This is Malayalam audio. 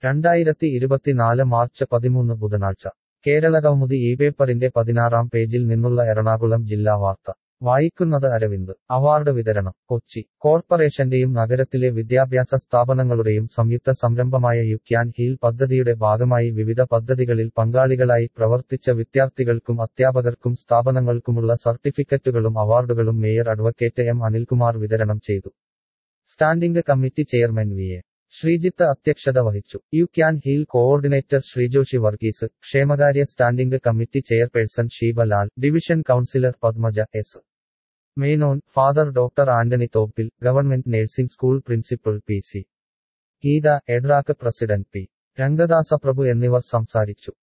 രണ്ടായിരത്തി ഇരുപത്തിനാല് മാർച്ച് പതിമൂന്ന് ബുധനാഴ്ച കേരളകൗമുദി ഈ പേപ്പറിന്റെ പതിനാറാം പേജിൽ നിന്നുള്ള എറണാകുളം ജില്ലാ വാർത്ത വായിക്കുന്നത് അരവിന്ദ് അവാർഡ് വിതരണം കൊച്ചി കോർപ്പറേഷന്റെയും നഗരത്തിലെ വിദ്യാഭ്യാസ സ്ഥാപനങ്ങളുടെയും സംയുക്ത സംരംഭമായ യു ക്യാൻ ഹീൽ പദ്ധതിയുടെ ഭാഗമായി വിവിധ പദ്ധതികളിൽ പങ്കാളികളായി പ്രവർത്തിച്ച വിദ്യാർത്ഥികൾക്കും അധ്യാപകർക്കും സ്ഥാപനങ്ങൾക്കുമുള്ള സർട്ടിഫിക്കറ്റുകളും അവാർഡുകളും മേയർ അഡ്വക്കേറ്റ് എം അനിൽകുമാർ വിതരണം ചെയ്തു standing committee chairman V A Sreejith അധ്യക്ഷത വഹിച്ചു you can heal coordinator Sreejoshi Varghese ക്ഷേമകാര്യ standing committee chairperson Sheeba Lal division councillor Padmaja S Menon father doctor Antony Thoppil government nursing school principal P C Geetha EDRAC president P Rangadasa Prabhu എന്നിവർ സംസാരിച്ചു